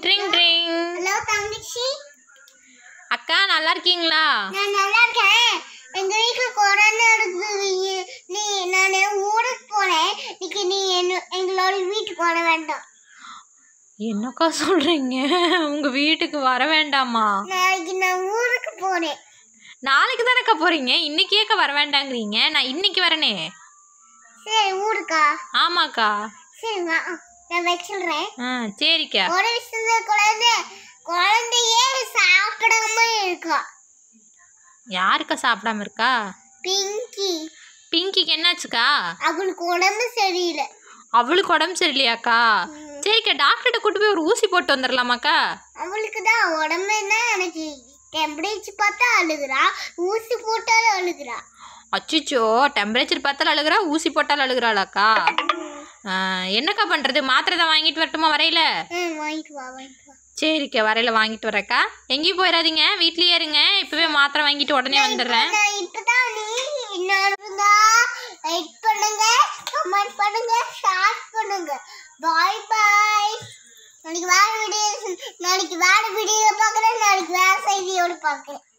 drink drink hello தங்கச்சி அக்கா நல்லா இருக்கீங்களா நான் நல்லா இருக்கேன் எங்க வீட்டுல கொரோனா இருக்குது நீ நான் ஊருக்கு போனேன் இன்னைக்கு நீ என்ன எங்களோட வீட்டுக்கு வர வேண்டாம் என்னக்கா சொல்றீங்க உங்க வீட்டுக்கு வர வேண்டாமா நாளைக்கு நான் ஊருக்கு போறேன் நாளைக்கு தானக்கா போறீங்க இன்னைக்கு ஏக்கா வர வேண்டாங்கிறீங்க நான் இன்னைக்கு வரனே சரி ஊருக்கா ஆமாக்கா சரி வா நான் வச்சிடுறேன் ஆ சரிக்கா ஒரு விஷயத்துல குழந்தை குழந்தையே சாப்பிடாம இருக்கா யாருக்கா சாப்பிடாம இருக்கா பிங்கி பிங்கிக்கு என்னாச்சுக்கா அவளுக்கு உடம்பு சரியில்லை அவளுக்கு உடம்பு சரியில்லையாக்கா சரிக்கா டாக்டர்கிட்ட கூட்டு போய் ஒரு ஊசி போட்டு வந்துடலாமாக்கா அவளுக்கு தான் உடம்புன்னா எனக்கு டெம்பரேச்சர் பார்த்தா அழுகுறா ஊசி போட்டாலும் அழுகுறா அச்சிச்சோ டெம்பரேச்சர் பார்த்தாலும் அழுகுறா ஊசி போட்டாலும் அழுகுறாளாக்கா ஆ, என்னக்கா பண்ணுறது மாத்திரை தான் வாங்கிட்டு வரட்டுமா வரையில ம் வாங்கிட்டு வா வாங்கிட்டு வா சரிக்கா வரையில வாங்கிட்டு வரேக்கா எங்கேயும் போயிடாதீங்க வீட்லயே இருங்க இப்போவே மாத்திரை வாங்கிட்டு உடனே வந்துடுறேன் நான் இப்பதான் நீ இன்னொரு லைக் பண்ணுங்க கமெண்ட் பண்ணுங்க ஷேர் பண்ணுங்க பாய் பாய் நாளைக்கு வேற வீடியோ நாளைக்கு வேற வீடியோ பார்க்குறேன் நாளைக்கு வேற செய்தியோடு பார்க்குறேன்